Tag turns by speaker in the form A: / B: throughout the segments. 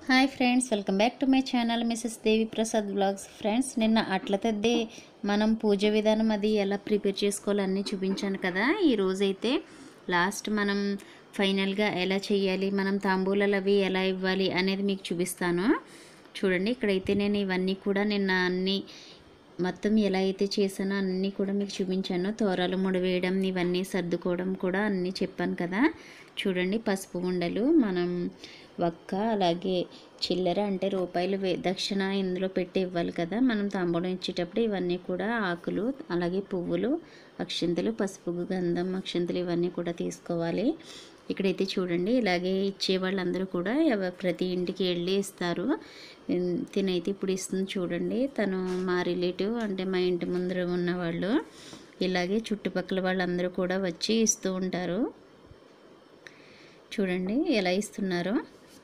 A: hi friends welcome back to my channel Mrs Devi Prasad blogs friends నిన్న అట్ల తద్ది మనం పూజ విధానం అది ఎలా ప్రిపేర్ చేసుకోవాలో అన్నీ చూపించాను కదా ఈ రోజైతే లాస్ట్ మనం ఫైనల్గా ఎలా చేయాలి మనం తాంబూలాలు అవి ఎలా ఇవ్వాలి అనేది మీకు చూపిస్తాను చూడండి ఇక్కడైతే నేను ఇవన్నీ కూడా నిన్న అన్నీ మొత్తం ఎలా అయితే చేశానో అన్నీ కూడా మీకు చూపించాను తోరాలు ముడివేయడం ఇవన్నీ సర్దుకోవడం కూడా అన్నీ చెప్పాను కదా చూడండి పసుపు ఉండలు మనం వక్క అలాగే చిల్లర అంటే రూపాయలు వే దక్షిణ ఇందులో పెట్టి ఇవ్వాలి కదా మనం తాంబూలం ఇచ్చేటప్పుడు ఇవన్నీ కూడా ఆకులు అలాగే పువ్వులు అక్షింతలు పసుపు గంధం అక్షింతలు ఇవన్నీ కూడా తీసుకోవాలి ఇక్కడైతే చూడండి ఇలాగే ఇచ్చే వాళ్ళందరూ కూడా ఎవ ప్రతి ఇంటికి వెళ్ళి ఇస్తారు ఉమ్, తినైతే ఇప్పుడు ఇస్తుంది చూడండి తను మా రిలేటివ్ అంటే మా ఇంటి ముందర ఉన్నవాళ్ళు ఇలాగే చుట్టుపక్కల వాళ్ళందరూ కూడా వచ్చి ఇస్తూ ఉంటారు చూడండి ఎలా ఇస్తున్నారో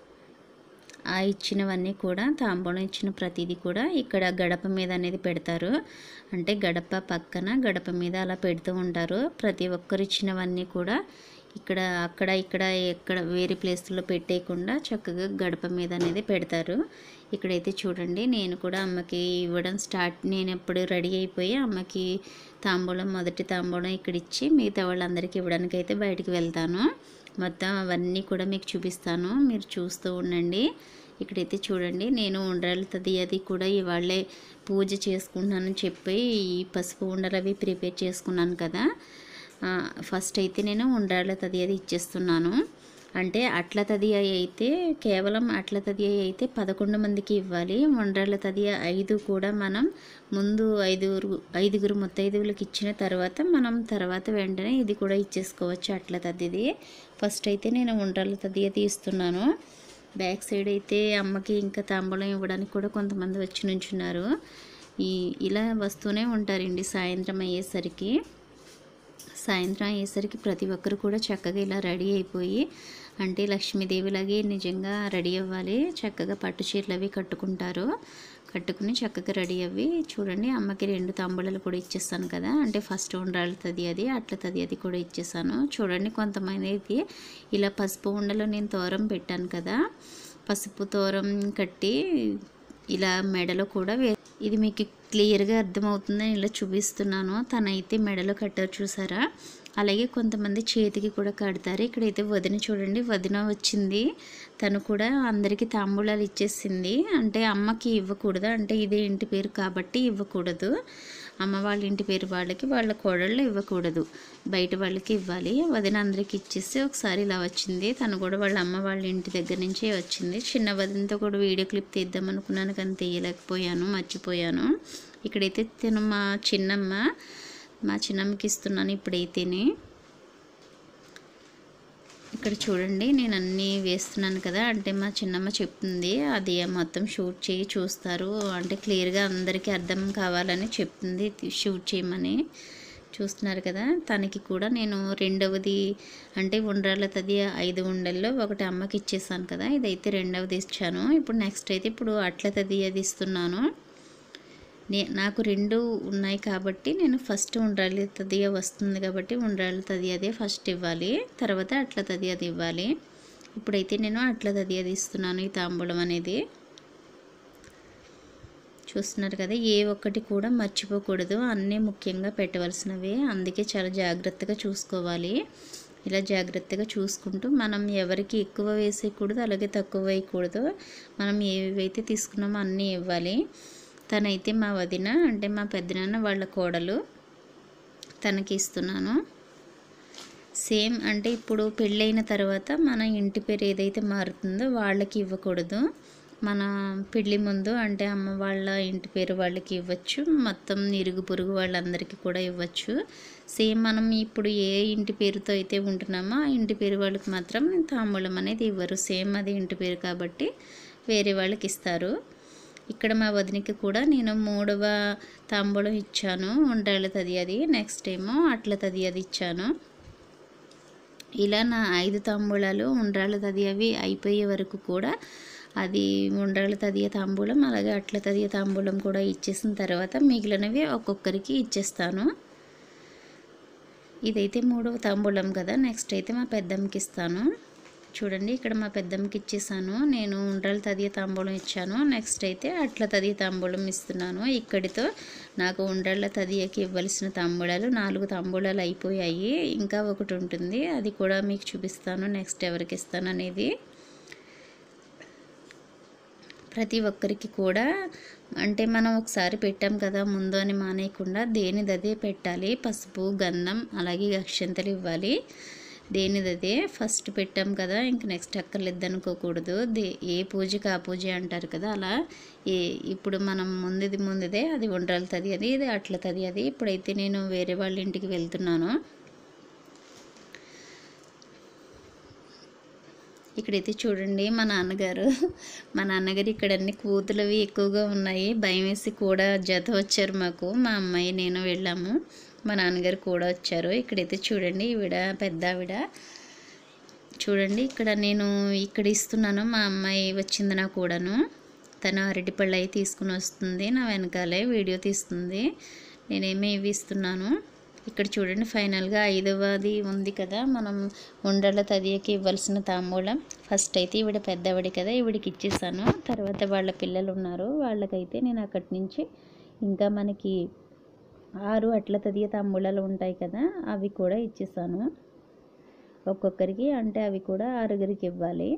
A: ఆ ఇచ్చినవన్నీ కూడా తాంబూలం ఇచ్చిన ప్రతిదీ కూడా ఇక్కడ గడప మీద అనేది పెడతారు అంటే గడప పక్కన గడప మీద అలా పెడుతూ ఉంటారు ప్రతి ఒక్కరు ఇచ్చినవన్నీ కూడా ఇక్కడ అక్కడ ఇక్కడ ఎక్కడ వేరే ప్లేస్లో పెట్టేయకుండా చక్కగా గడప మీద అనేది పెడతారు ఇక్కడైతే చూడండి నేను కూడా అమ్మకి ఇవ్వడం స్టార్ట్ నేను ఎప్పుడు రెడీ అయిపోయి అమ్మకి తాంబూలం మొదటి తాంబూలం ఇక్కడ ఇచ్చి మిగతా వాళ్ళందరికీ ఇవ్వడానికి అయితే బయటికి వెళ్తాను మొత్తం అవన్నీ కూడా మీకు చూపిస్తాను మీరు చూస్తూ ఉండండి ఇక్కడైతే చూడండి నేను ఉండ్రాలు తది అది కూడా ఇవాళే పూజ చేసుకుంటున్నానని చెప్పి ఈ పసుపు ఉండలు అవి ప్రిపేర్ చేసుకున్నాను కదా ఆ, ఫస్ట్ అయితే నేను ఉండ్రాళ్ళ తది అది ఇచ్చేస్తున్నాను అంటే అట్ల తది అయితే కేవలం అట్ల తది అయితే పదకొండు మందికి ఇవ్వాలి ఉండ్రాళ్ళ తది ఐదు కూడా మనం ముందు ఐదుగురు ఐదుగురు ముత్తైదువులకు ఇచ్చిన తర్వాత మనం తర్వాత వెంటనే ఇది కూడా ఇచ్చేసుకోవచ్చు అట్ల తదిది ఫస్ట్ అయితే నేను ఉండ్రాళ్ళ తది అది ఇస్తున్నాను బ్యాక్ సైడ్ అయితే అమ్మకి ఇంకా తాంబూలం ఇవ్వడానికి కూడా కొంతమంది వచ్చి నుంచున్నారు ఈ ఇలా వస్తూనే ఉంటారండి సాయంత్రం అయ్యేసరికి సాయంత్రం అయ్యేసరికి ప్రతి ఒక్కరు కూడా చక్కగా ఇలా రెడీ అయిపోయి అంటే లక్ష్మీదేవిలాగే నిజంగా రెడీ అవ్వాలి చక్కగా పట్టు చీరలు అవి కట్టుకుంటారు కట్టుకుని చక్కగా రెడీ అవ్వి చూడండి అమ్మకి రెండు తాంబూలాలు కూడా ఇచ్చేస్తాను కదా అంటే ఫస్ట్ ఉండాలుతుంది అది అట్లతుంది అది కూడా ఇచ్చేసాను చూడండి కొంతమంది అయితే ఇలా పసుపు ఉండలో నేను తోరం పెట్టాను కదా పసుపు తోరం కట్టి ఇలా మెడలో కూడా వే ఇది మీకు క్లియర్గా అర్థమవుతుందని ఇలా చూపిస్తున్నాను తనైతే మెడలో కట్టారు చూసారా అలాగే కొంతమంది చేతికి కూడా కడతారు ఇక్కడైతే వదిన చూడండి వదిన వచ్చింది తను కూడా అందరికీ తాంబూలాలు ఇచ్చేసింది అంటే అమ్మకి ఇవ్వకూడదు అంటే ఇదే ఇంటి పేరు కాబట్టి ఇవ్వకూడదు అమ్మ వాళ్ళ ఇంటి పేరు వాళ్ళకి వాళ్ళ కోడళ్ళు ఇవ్వకూడదు బయట వాళ్ళకి ఇవ్వాలి వదిన అందరికి ఇచ్చేసి ఒకసారి ఇలా వచ్చింది తను కూడా వాళ్ళ అమ్మ వాళ్ళ ఇంటి దగ్గర నుంచే వచ్చింది చిన్న వదినతో కూడా వీడియో క్లిప్ తీద్దాం అనుకున్నాను కానీ తీయలేకపోయాను మర్చిపోయాను ఇక్కడైతే తను మా చిన్నమ్మ మా చిన్నమ్మకి ఇస్తున్నాను ఇప్పుడైతేనే ఇక్కడ చూడండి నేను అన్నీ వేస్తున్నాను కదా అంటే మా చిన్నమ్మ చెప్తుంది అది మొత్తం షూట్ చేయి చూస్తారు అంటే క్లియర్గా అందరికీ అర్థం కావాలని చెప్తుంది షూట్ చేయమని చూస్తున్నారు కదా తనకి కూడా నేను రెండవది అంటే ఉండ్రాల తది ఐదు ఉండల్లో ఒకటి అమ్మకి ఇచ్చేసాను కదా ఇదైతే రెండవది ఇచ్చాను ఇప్పుడు నెక్స్ట్ అయితే ఇప్పుడు అట్ల తది అది ఇస్తున్నాను నే నాకు రెండు ఉన్నాయి కాబట్టి నేను ఫస్ట్ ఉండ్రాలి తదియ వస్తుంది కాబట్టి ఉండ్రాలి తదియదే ఫస్ట్ ఇవ్వాలి తర్వాత అట్ల తదియది ఇవ్వాలి ఇప్పుడైతే నేను అట్ల తదియది ఇస్తున్నాను ఈ తాంబూలం అనేది చూస్తున్నారు కదా ఏ ఒక్కటి కూడా మర్చిపోకూడదు అన్నీ ముఖ్యంగా పెట్టవలసినవి అందుకే చాలా జాగ్రత్తగా చూసుకోవాలి ఇలా జాగ్రత్తగా చూసుకుంటూ మనం ఎవరికి ఎక్కువ వేసేయకూడదు అలాగే తక్కువ వేయకూడదు మనం ఏవైతే తీసుకున్నామో అన్నీ ఇవ్వాలి తనైతే మా వదిన అంటే మా పెద్దనాన్న వాళ్ళ కోడలు తనకి ఇస్తున్నాను సేమ్ అంటే ఇప్పుడు పెళ్ళైన తర్వాత మన ఇంటి పేరు ఏదైతే మారుతుందో వాళ్ళకి ఇవ్వకూడదు మన పెళ్ళి ముందు అంటే అమ్మ వాళ్ళ ఇంటి పేరు వాళ్ళకి ఇవ్వచ్చు మొత్తం ఇరుగు పొరుగు వాళ్ళందరికీ కూడా ఇవ్వచ్చు సేమ్ మనం ఇప్పుడు ఏ ఇంటి పేరుతో అయితే ఉంటున్నామో ఆ ఇంటి పేరు వాళ్ళకి మాత్రం తాంబూలం అనేది ఇవ్వరు సేమ్ అది ఇంటి పేరు కాబట్టి వేరే వాళ్ళకి ఇస్తారు ఇక్కడ మా వదినకి కూడా నేను మూడవ తాంబూలం ఇచ్చాను ఉండ్రాళ్ళ తది అది నెక్స్ట్ ఏమో అట్ల తది అది ఇచ్చాను ఇలా నా ఐదు తాంబూలాలు ఉండ్రాళ్ళ తది అవి అయిపోయే వరకు కూడా అది ఉండ్రాళ్ళ తదియ తాంబూలం అలాగే అట్ల తదియ తాంబూలం కూడా ఇచ్చేసిన తర్వాత మిగిలినవి ఒక్కొక్కరికి ఇచ్చేస్తాను ఇదైతే మూడవ తాంబూలం కదా నెక్స్ట్ అయితే మా పెద్దమ్మకి ఇస్తాను చూడండి ఇక్కడ మా పెద్దమ్మకి ఇచ్చేసాను నేను ఉండ్రల తదియ తాంబూలం ఇచ్చాను నెక్స్ట్ అయితే అట్ల తదియ తాంబూలం ఇస్తున్నాను ఇక్కడితో నాకు ఉండ్రళ్ళ తదియకి ఇవ్వాల్సిన తాంబూలాలు నాలుగు తాంబూలాలు అయిపోయాయి ఇంకా ఒకటి ఉంటుంది అది కూడా మీకు చూపిస్తాను నెక్స్ట్ ఎవరికి ఇస్తాను అనేది ప్రతి ఒక్కరికి కూడా అంటే మనం ఒకసారి పెట్టాం కదా ముందు అని మానేయకుండా దేనిదదే పెట్టాలి పసుపు గంధం అలాగే అక్షంతలు ఇవ్వాలి దేనిదదే ఫస్ట్ పెట్టాం కదా ఇంక నెక్స్ట్ అక్కర్లేదు అనుకోకూడదు దే ఏ పూజకి ఆ పూజ అంటారు కదా అలా ఏ ఇప్పుడు మనం ముందుది ముందుదే అది ఉండ్రలుతుంది అది ఇది అట్లతుంది అది ఇప్పుడైతే నేను వేరే వాళ్ళ ఇంటికి వెళ్తున్నాను ఇక్కడైతే చూడండి మా నాన్నగారు మా నాన్నగారు ఇక్కడ అన్ని కూతులవి ఎక్కువగా ఉన్నాయి భయం వేసి కూడా జత వచ్చారు మాకు మా అమ్మాయి నేను వెళ్ళాము మా నాన్నగారు కూడా వచ్చారు ఇక్కడైతే చూడండి ఈవిడ పెద్ద ఆవిడ చూడండి ఇక్కడ నేను ఇక్కడ ఇస్తున్నాను మా అమ్మాయి వచ్చింది నా కూడాను తను అరటిపళ్ళు అయి తీసుకుని వస్తుంది నా వెనకాలే వీడియో తీస్తుంది నేనేమి ఇవి ఇస్తున్నాను ఇక్కడ చూడండి ఫైనల్గా ఐదవది ఉంది కదా మనం ఉండల తదియకి ఇవ్వాల్సిన తాంబూలం ఫస్ట్ అయితే ఈవిడ పెద్దవిడి కదా ఈవిడికి ఇచ్చేసాను తర్వాత వాళ్ళ పిల్లలు ఉన్నారు వాళ్ళకైతే నేను అక్కడి నుంచి ఇంకా మనకి ఆరు అట్ల తదియ తాంబూలాలు ఉంటాయి కదా అవి కూడా ఇచ్చేసాను ఒక్కొక్కరికి అంటే అవి కూడా ఆరుగురికి ఇవ్వాలి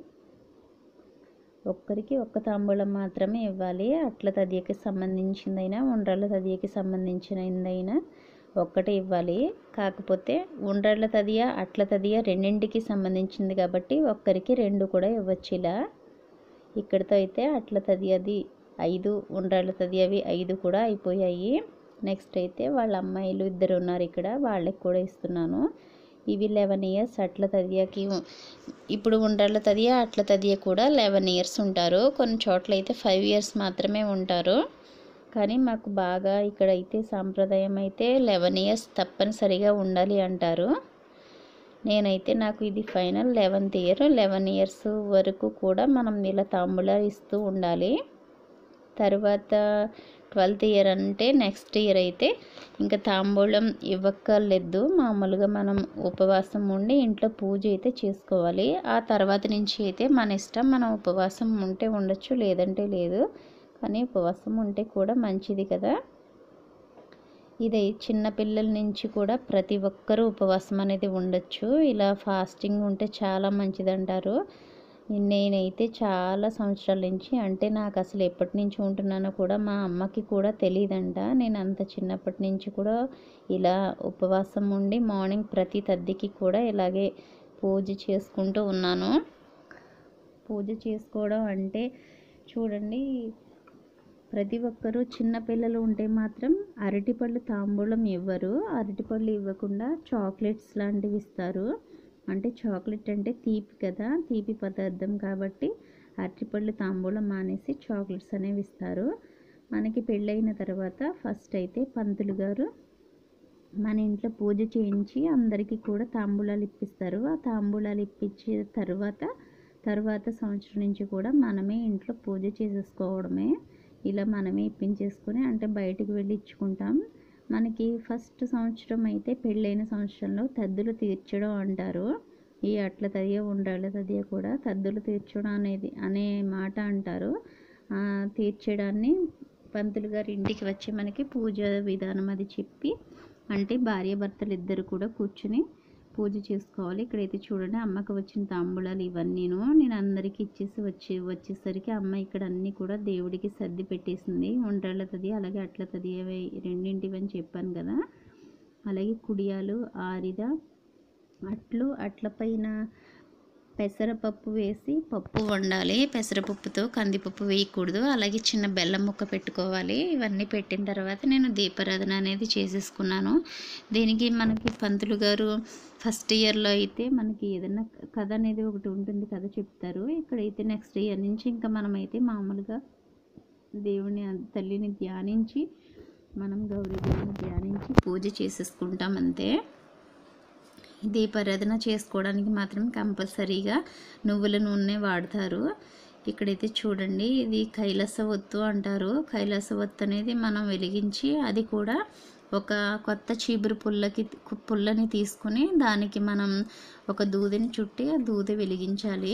A: ఒక్కరికి ఒక్క తాంబూలం మాత్రమే ఇవ్వాలి అట్ల తదియకి సంబంధించిందైనా ఉండ్రాళ్ళ తదియకి సంబంధించినదైనా ఒక్కటే ఇవ్వాలి కాకపోతే ఉండ్రాళ్ళ తదియ అట్ల తదియ రెండింటికి సంబంధించింది కాబట్టి ఒక్కరికి రెండు కూడా ఇవ్వచ్చు ఇలా ఇక్కడితో అయితే అట్ల తదియది ఐదు ఉండ్రాళ్ళ తదియవి ఐదు కూడా అయిపోయాయి నెక్స్ట్ అయితే వాళ్ళ అమ్మాయిలు ఇద్దరు ఉన్నారు ఇక్కడ వాళ్ళకి కూడా ఇస్తున్నాను ఇవి లెవెన్ ఇయర్స్ అట్ల తదియకి ఇప్పుడు ఉండ్రాళ్ళ తదియ అట్ల తదియ కూడా లెవెన్ ఇయర్స్ ఉంటారు కొన్ని చోట్ల అయితే ఫైవ్ ఇయర్స్ మాత్రమే ఉంటారు కానీ మాకు బాగా ఇక్కడైతే సాంప్రదాయం అయితే లెవెన్ ఇయర్స్ తప్పనిసరిగా ఉండాలి అంటారు నేనైతే నాకు ఇది final eleventh year eleven years వరకు కూడా మనం ఇలా తాంబూలాలు ఇస్తూ ఉండాలి తర్వాత ట్వెల్త్ ఇయర్ అంటే నెక్స్ట్ ఇయర్ అయితే ఇంకా తాంబూలం ఇవ్వక్కర్లేదు మామూలుగా మనం ఉపవాసం ఉండి ఇంట్లో పూజ అయితే చేసుకోవాలి ఆ తర్వాత నుంచి అయితే మన ఇష్టం మనం ఉపవాసం ఉంటే ఉండొచ్చు లేదంటే లేదు కానీ ఉపవాసం ఉంటే కూడా మంచిది కదా ఇది చిన్న పిల్లల నుంచి కూడా ప్రతి ఒక్కరూ ఉపవాసం అనేది ఉండొచ్చు ఇలా ఫాస్టింగ్ ఉంటే చాలా మంచిది అంటారు నేనైతే చాలా సంవత్సరాల నుంచి అంటే నాకు అసలు ఎప్పటి నుంచి ఉంటున్నానో కూడా మా అమ్మకి కూడా తెలియదంట నేను అంత చిన్నప్పటి నుంచి కూడా ఇలా ఉపవాసం ఉండి మార్నింగ్ ప్రతి తద్దికి కూడా ఇలాగే పూజ చేసుకుంటూ ఉన్నాను పూజ చేసుకోవడం అంటే చూడండి ప్రతి ఒక్కరూ చిన్నపిల్లలు ఉంటే మాత్రం అరటిపళ్ళు తాంబూలం ఇవ్వరు అరటిపళ్ళు ఇవ్వకుండా చాక్లెట్స్ లాంటివి ఇస్తారు అంటే చాక్లెట్ అంటే తీపి కదా తీపి పదార్థం కాబట్టి అరటిపళ్ళు తాంబూలం మానేసి చాక్లెట్స్ అనేవి ఇస్తారు మనకి పెళ్ళైన తర్వాత ఫస్ట్ అయితే పంతులు గారు మన ఇంట్లో పూజ చేయించి అందరికీ కూడా తాంబూలాలు ఇప్పిస్తారు ఆ తాంబూలాలు ఇప్పించిన తర్వాత తర్వాత సంవత్సరం నుంచి కూడా మనమే ఇంట్లో పూజ చేసేసుకోవడమే ఇలా మనమే ఇప్పించేసుకొని అంటే బయటికి వెళ్ళి ఇచ్చుకుంటాం మనకి ఫస్ట్ సంవత్సరం అయితే పెళ్ళైన సంవత్సరంలో తద్దులు తీర్చడం అంటారు ఈ అట్ల తదియ ఉండాలి తదియ కూడా తద్దులు తీర్చడం అనేది అనే మాట అంటారు ఆ, తీర్చడాన్ని పంతులు గారి ఇంటికి వచ్చి మనకి పూజ విధానం అది చెప్పి అంటే భార్య భర్తలు ఇద్దరు కూడా కూర్చుని పూజ చేసుకోవాలి ఇక్కడైతే చూడండి అమ్మకి వచ్చిన తాంబూలాలు ఇవన్నీను నేను అందరికీ ఇచ్చేసి వచ్చి వచ్చేసరికి అమ్మ ఇక్కడ అన్నీ కూడా దేవుడికి సర్ది పెట్టేసింది ఉండ్రాళ్ళతది అలాగే అట్లతది అవి రెండింటివి అని చెప్పాను కదా అలాగే కుడియాలు ఆరిద అట్లు అట్ల పైన పెసరపప్పు వేసి పప్పు వండాలి పెసరపప్పుతో కందిపప్పు వేయకూడదు అలాగే చిన్న బెల్లం ముక్క పెట్టుకోవాలి ఇవన్నీ పెట్టిన తర్వాత నేను దీపారాధన అనేది చేసేసుకున్నాను దీనికి మనకి పంతులు గారు ఫస్ట్ ఇయర్లో అయితే మనకి ఏదైనా కథ అనేది ఒకటి ఉంటుంది కథ చెప్తారు ఇక్కడైతే నెక్స్ట్ ఇయర్ నుంచి ఇంకా మనమైతే మామూలుగా దేవుని తల్లిని ధ్యానించి మనం గౌరీ దేవుని ధ్యానించి పూజ చేసేసుకుంటాం అంతే దీపారాధన చేసుకోవడానికి మాత్రం కంపల్సరీగా నువ్వుల నూనె వాడతారు ఇక్కడైతే చూడండి ఇది కైలాస ఒత్తు అంటారు కైలాస ఒత్తు అనేది మనం వెలిగించి అది కూడా ఒక కొత్త చీపురు పుల్లకి పుల్లని తీసుకుని దానికి మనం ఒక దూదిని చుట్టి ఆ దూది వెలిగించాలి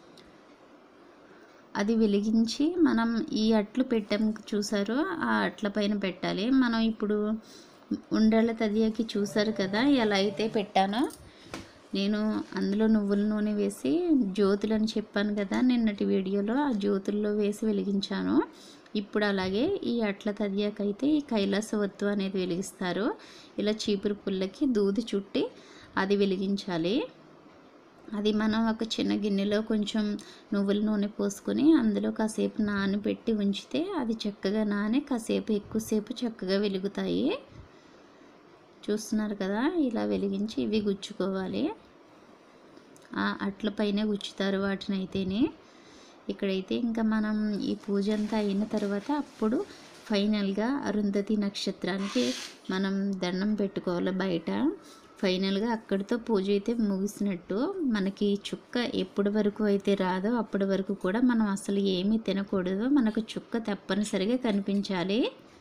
A: అది వెలిగించి మనం ఈ అట్లు పెట్టాం చూసారో ఆ అట్ల పైన పెట్టాలి మనం ఇప్పుడు ఉండల తదియాకి చూసారు కదా ఎలా అయితే పెట్టానో నేను అందులో నువ్వుల నూనె వేసి జ్యోతులని చెప్పాను కదా నిన్నటి వీడియోలో ఆ జ్యోతుల్లో వేసి వెలిగించాను ఇప్పుడు అలాగే ఈ అట్ల తదియాకైతే ఈ కైలాస వత్తు అనేది వెలిగిస్తారు ఇలా చీపురు పుల్లకి దూది చుట్టి అది వెలిగించాలి అది మనం ఒక చిన్న గిన్నెలో కొంచెం నువ్వుల నూనె పోసుకొని అందులో కాసేపు నానబెట్టి ఉంచితే అది చక్కగా నాని కాసేపు ఎక్కువసేపు చక్కగా వెలుగుతాయి చూస్తున్నారు కదా ఇలా వెలిగించి ఇవి గుచ్చుకోవాలి ఆ అట్ల పైన గుచ్చుతారు వాటిని అయితేనే ఇక్కడైతే ఇంకా మనం ఈ పూజ అంతా అయిన తర్వాత అప్పుడు ఫైనల్గా అరుంధతి నక్షత్రానికి మనం దండం పెట్టుకోవాలి బయట ఫైనల్గా అక్కడితో పూజ అయితే ముగిసినట్టు మనకి చుక్క ఎప్పటి వరకు అయితే రాదో అప్పటి వరకు కూడా మనం అసలు ఏమీ తినకూడదు మనకు చుక్క తప్పనిసరిగా కనిపించాలి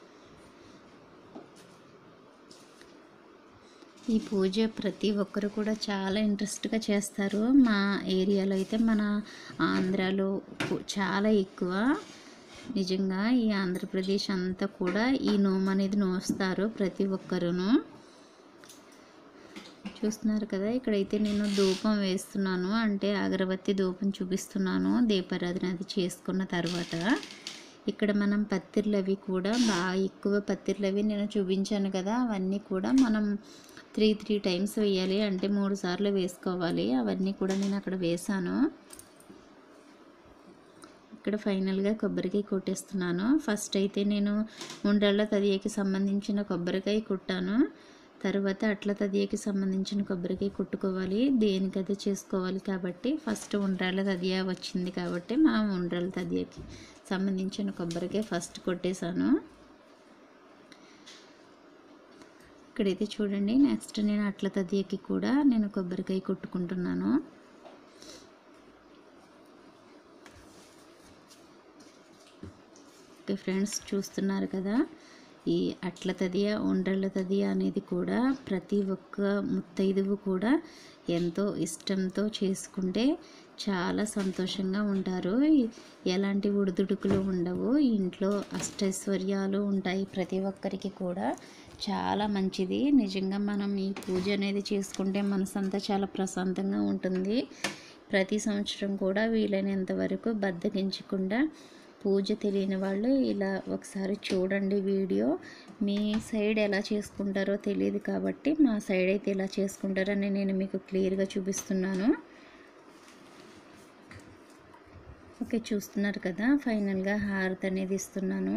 A: ఈ పూజ ప్రతి ఒక్కరు కూడా చాలా ఇంట్రెస్ట్గా చేస్తారు మా ఏరియాలో అయితే మన ఆంధ్రాలో కు- చాలా ఎక్కువ నిజంగా ఈ ఆంధ్రప్రదేశ్ అంతా కూడా ఈ నోము అనేది నోస్తారు ప్రతి ఒక్కరును చూస్తున్నారు కదా ఇక్కడైతే నేను ధూపం వేస్తున్నాను అంటే అగరబత్తి ధూపం చూపిస్తున్నాను దీపారాధన అది చేసుకున్న తర్వాత ఇక్కడ మనం పత్తిర్లు అవి కూడా బాగా ఎక్కువ పత్తిర్లు అవి నేను చూపించాను కదా అవన్నీ కూడా మనం త్రీ త్రీ టైమ్స్ వేయాలి అంటే మూడు సార్లు వేసుకోవాలి అవన్నీ కూడా నేను అక్కడ వేసాను ఇక్కడ ఫైనల్గా కొబ్బరికాయ కొట్టేస్తున్నాను ఫస్ట్ అయితే నేను ఉండళ్ళ తదియకి సంబంధించిన కొబ్బరికాయ కుట్టాను తర్వాత అట్ల తదియకి సంబంధించిన కొబ్బరికాయ కుట్టుకోవాలి దేనికి అది చేసుకోవాలి కాబట్టి ఫస్ట్ ఉండ్రాళ్ళ తదియ వచ్చింది కాబట్టి మా ఉండ్రాళ్ళ తదియకి సంబంధించిన కొబ్బరికాయ ఫస్ట్ కొట్టేశాను ఇక్కడైతే చూడండి నెక్స్ట్ నేను అట్ల తదియకి కూడా నేను కొబ్బరికాయ కొట్టుకుంటున్నాను ఓకే ఫ్రెండ్స్ చూస్తున్నారు కదా ఈ అట్ల తదియ ఉండ్రళ్ళ తదియ అనేది కూడా ప్రతి ఒక్క ముత్తైదువు కూడా ఎంతో ఇష్టంతో చేసుకుంటే చాలా సంతోషంగా ఉంటారు ఈ- ఎలాంటి ఉడుదుడుకులు ఉండవు ఇంట్లో అష్టైశ్వర్యాలు ఉంటాయి ప్రతి ఒక్కరికి కూడా చాలా మంచిది నిజంగా మనం ఈ పూజ అనేది చేసుకుంటే మనసంతా చాలా ప్రశాంతంగా ఉంటుంది ప్రతి సంవత్సరం కూడా వీలైనంత వరకు బద్దకించకుండా పూజ తెలియని వాళ్ళు ఇలా ఒకసారి చూడండి వీడియో మీ సైడ్ ఎలా చేసుకుంటారో తెలియదు కాబట్టి మా సైడ్ అయితే ఎలా చేసుకుంటారని నేను మీకు క్లియర్గా చూపిస్తున్నాను ఓకే చూస్తున్నారు కదా ఫైనల్గా హారతి అనేది ఇస్తున్నాను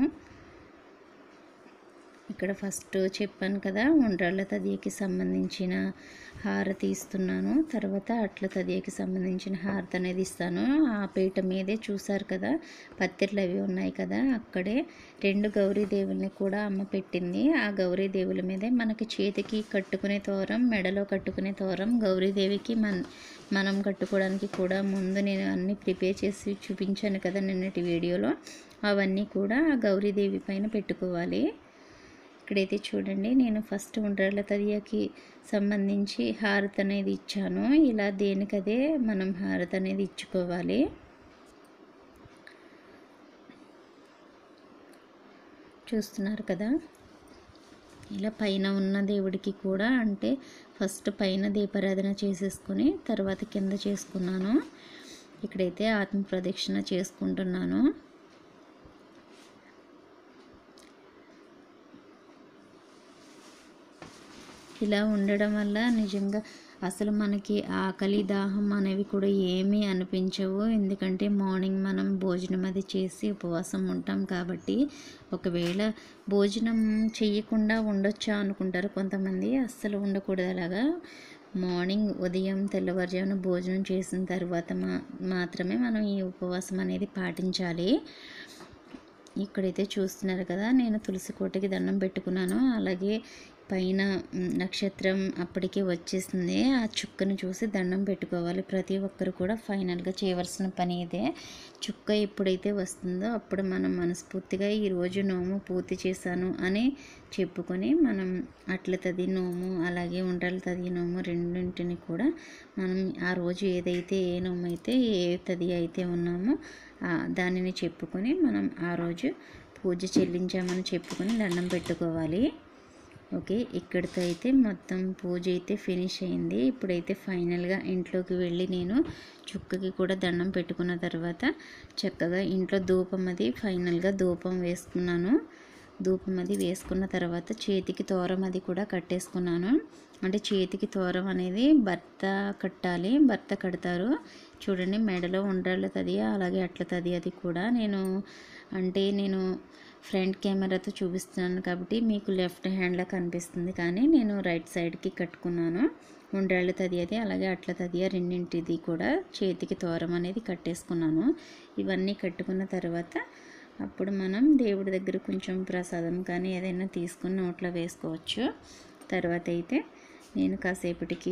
A: ఇక్కడ ఫస్ట్ చెప్పాను కదా ఉండ్రాళ్ళ తదియకి సంబంధించిన హారతి ఇస్తున్నాను తర్వాత అట్ల తదియకి సంబంధించిన హారతి అనేది ఇస్తాను ఆ పీట మీదే చూసారు కదా పత్తిర్లు అవి ఉన్నాయి కదా అక్కడే రెండు గౌరీ దేవుల్ని కూడా అమ్మ పెట్టింది ఆ గౌరీ దేవుల మీదే మనకి చేతికి కట్టుకునే తోరం మెడలో కట్టుకునే తోరం గౌరీదేవికి మన మనం కట్టుకోవడానికి కూడా ముందు నేను అన్నీ ప్రిపేర్ చేసి చూపించాను కదా నిన్నటి వీడియోలో అవన్నీ కూడా ఆ గౌరీదేవి పైన పెట్టుకోవాలి ఇక్కడైతే చూడండి నేను ఫస్ట్ ఉండ్రాళ్ళ తదియాకి సంబంధించి హారతి అనేది ఇచ్చాను ఇలా దేనికదే మనం హారతి అనేది ఇచ్చుకోవాలి చూస్తున్నారు కదా ఇలా పైన ఉన్న దేవుడికి కూడా అంటే ఫస్ట్ పైన దీపారాధన చేసేసుకొని తర్వాత కింద చేసుకున్నాను ఇక్కడైతే ఆత్మ ప్రదక్షిణ చేసుకుంటున్నాను ఇలా ఉండడం వల్ల నిజంగా అసలు మనకి ఆకలి దాహం అనేవి కూడా ఏమీ అనిపించవు ఎందుకంటే మార్నింగ్ మనం భోజనం అది చేసి ఉపవాసం ఉంటాం కాబట్టి ఒకవేళ భోజనం చెయ్యకుండా ఉండొచ్చా అనుకుంటారు కొంతమంది అస్సలు ఉండకూడదు అలాగా మార్నింగ్ ఉదయం తెల్లవారుజామున భోజనం చేసిన తర్వాత మా మాత్రమే మనం ఈ ఉపవాసం అనేది పాటించాలి ఇక్కడైతే చూస్తున్నారు కదా నేను తులసి కోటకి దండం పెట్టుకున్నాను అలాగే పైన మ్, నక్షత్రం అప్పటికే వచ్చేసింది ఆ చుక్కను చూసి దండం పెట్టుకోవాలి ప్రతి ఒక్కరు కూడా ఫైనల్గా చేయవలసిన పని ఇదే చుక్క ఎప్పుడైతే వస్తుందో అప్పుడు మనం మనస్ఫూర్తిగా ఈరోజు నోము పూర్తి చేశాను అని చెప్పుకొని మనం అట్ల తది నోము అలాగే ఉండ్రల తది నోము రెండింటిని కూడా మనం ఆ రోజు ఏదైతే ఏ నోము అయితే ఏ తది అయితే ఉన్నామో ఆ దానిని చెప్పుకొని మనం ఆ రోజు పూజ చెల్లించామని చెప్పుకొని దండం పెట్టుకోవాలి ఓకే ఇక్కడితో అయితే మొత్తం పూజ అయితే ఫినిష్ అయింది ఇప్పుడైతే ఫైనల్గా ఇంట్లోకి వెళ్ళి నేను చుక్కకి కూడా దండం పెట్టుకున్న తర్వాత చక్కగా ఇంట్లో ధూపం అది ఫైనల్గా ధూపం వేసుకున్నాను ధూపం అది వేసుకున్న తర్వాత చేతికి తోరం అది కూడా కట్టేసుకున్నాను అంటే చేతికి తోరం అనేది భర్త కట్టాలి భర్త కడతారు చూడండి మెడలో ఉండ్రాళ్ళ తది అలాగే అట్ల తది అది కూడా నేను అంటే నేను ఫ్రంట్ కెమెరాతో చూపిస్తున్నాను కాబట్టి మీకు లెఫ్ట్ హ్యాండ్లో కనిపిస్తుంది కానీ నేను రైట్ సైడ్కి కట్టుకున్నాను ఉండ్రాళ్ళ తది అది అలాగే అట్ల తది రెండింటిది కూడా చేతికి తోరం అనేది కట్టేసుకున్నాను ఇవన్నీ కట్టుకున్న తర్వాత అప్పుడు మనం దేవుడి దగ్గర కొంచెం ప్రసాదం కానీ ఏదైనా తీసుకుని నోట్లో వేసుకోవచ్చు తర్వాత అయితే నేను కాసేపటికి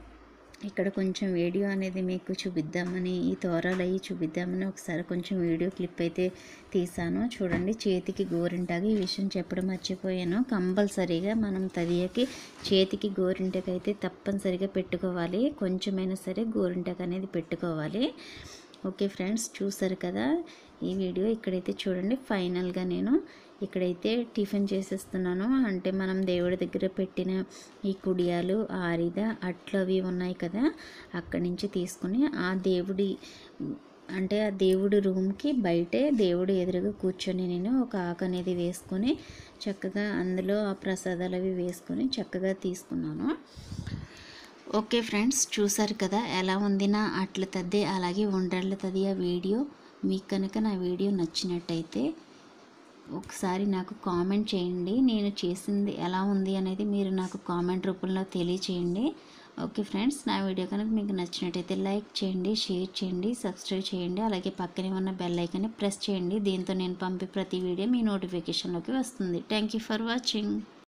A: ఇక్కడ కొంచెం వీడియో అనేది మీకు చూపిద్దామని ఈ తోరాలు అవి చూపిద్దామని ఒకసారి కొంచెం వీడియో క్లిప్ అయితే తీసాను చూడండి చేతికి గోరింటాకి ఈ విషయం చెప్పడం మర్చిపోయాను కంపల్సరీగా మనం తదియకి చేతికి గోరింటకి అయితే తప్పనిసరిగా పెట్టుకోవాలి కొంచెమైనా సరే గోరింటకు అనేది పెట్టుకోవాలి ఓకే ఫ్రెండ్స్ చూసారు కదా ఈ వీడియో ఇక్కడైతే చూడండి ఫైనల్గా నేను ఇక్కడైతే టిఫిన్ చేసేస్తున్నాను అంటే మనం దేవుడి దగ్గర పెట్టిన ఈ కుడియాలు ఆరిద అట్లు అవి ఉన్నాయి కదా అక్కడి నుంచి తీసుకుని ఆ దేవుడి అంటే ఆ దేవుడి రూమ్కి బయటే దేవుడు ఎదురుగా కూర్చొని నేను ఒక ఆకు అనేది వేసుకొని చక్కగా అందులో ఆ ప్రసాదాలు అవి వేసుకొని చక్కగా తీసుకున్నాను ఓకే ఫ్రెండ్స్ చూసారు కదా ఎలా ఉంది నా అట్ల తద్ది అలాగే ఉండ్రళ్ళ తది ఆ వీడియో మీకు కనుక నా వీడియో నచ్చినట్టయితే ఒకసారి నాకు కామెంట్ చేయండి నేను చేసింది ఎలా ఉంది అనేది మీరు నాకు కామెంట్ రూపంలో తెలియచేయండి ఓకే ఫ్రెండ్స్ నా వీడియో కనుక మీకు నచ్చినట్టయితే లైక్ చేయండి షేర్ చేయండి సబ్స్క్రైబ్ చేయండి అలాగే పక్కనే ఉన్న బెల్ ఐకాన్ని ప్రెస్ చేయండి దీంతో నేను పంపే ప్రతి వీడియో మీ నోటిఫికేషన్లోకి వస్తుంది థ్యాంక్ యూ ఫర్ వాచింగ్